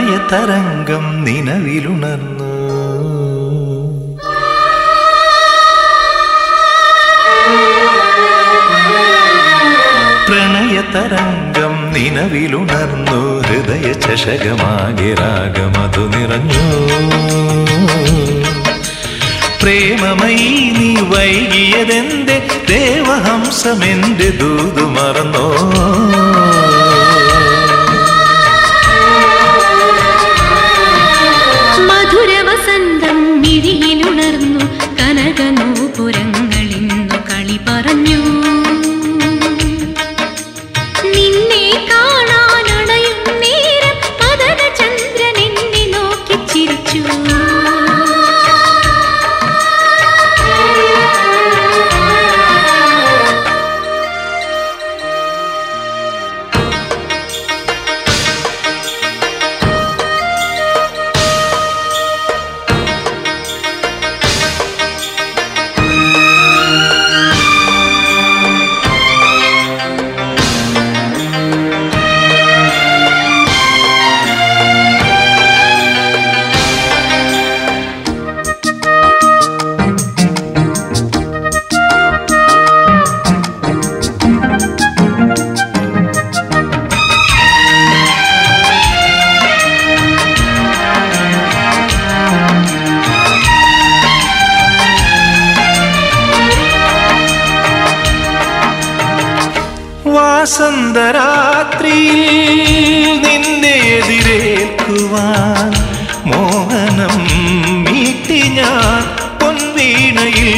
പ്രണയതരംഗം നിലവിലുണർന്നു പ്രണയതരംഗം നിലവിലുണർന്നു ഹൃദയ ചഷകമാകെ രാഗമതു നിറഞ്ഞു പ്രേമമയി നീ വൈകിയതെന്റെ ദേവഹംസമെന്റെ ദൂതു മറന്നോ മധുരവസന്തം മിഴിയിലുണർന്നു കനകനൂപുരങ്ങളിന്നു കളി പറഞ്ഞു നിന്നെ കാണാനണയും നേരം മദന ചന്ദ്രൻ എന്നെ നോക്കി ചിരിച്ചു വാസന്തരാത്രിയിൽ നിന്നെ എതിരേൽക്കുവാൻ മോഹനം മീട്ടി ഞാൻ പൊൻവീണയിൽ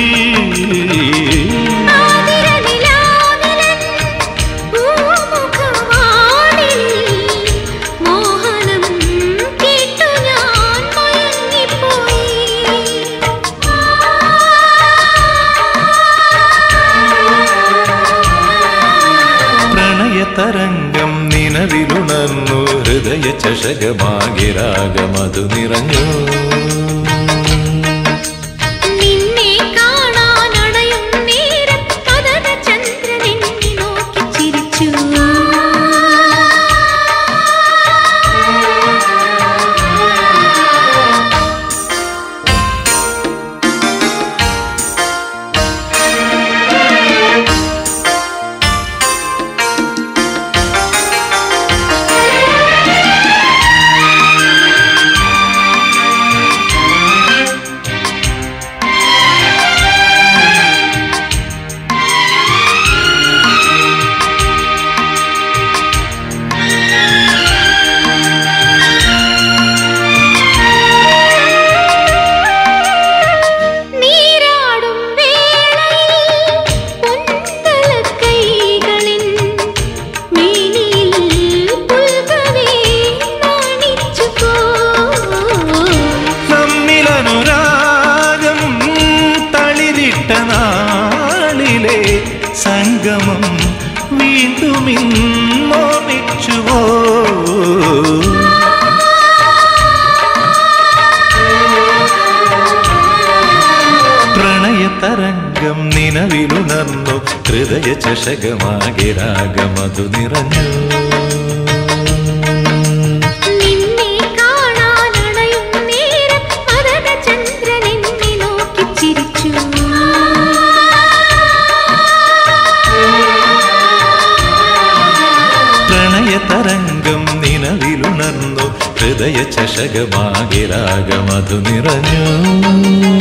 ആതിരനിലാവിലൻ പൂമുഖവാണിൽ മോഹനം കേട്ടു ഞാൻ മയങ്ങിപ്പോയി പ്രണയതരംഗം നിലവിലുണർന്നു ഹൃദയ ചഷകമാകെ രാഗമതു നിറഞ്ഞു നിന്നെ കാണാനണയും നേരം മദന ചന്ദ്രൻ എന്നെ നോക്കി ചിരിച്ചു നീരാടും വേളയിൽ പൊന്തലക്കൈകളിൻ മേനിയിൽ പുൽകവേ നാണിച്ചു പോ നമ്മിലനുരാഗം തളിരിട്ട നാളിലെ സംഗമം വീണ്ടും മോമിച്ചുവോ പ്രണയതരംഗം നിലവിലുണർന്നു ഹൃദയ ചഷകമാകെ രാഗമതു നിറഞ്ഞു നിന്നെ കാണാനണയും നേരം മദന ചന്ദ്രൻ എന്നെ നോക്കി ചിരിച്ചു പ്രണയതരംഗം നിലവിലുണർന്നു ഹൃദയ ചഷകമാകെ രാഗമതു നിറഞ്ഞു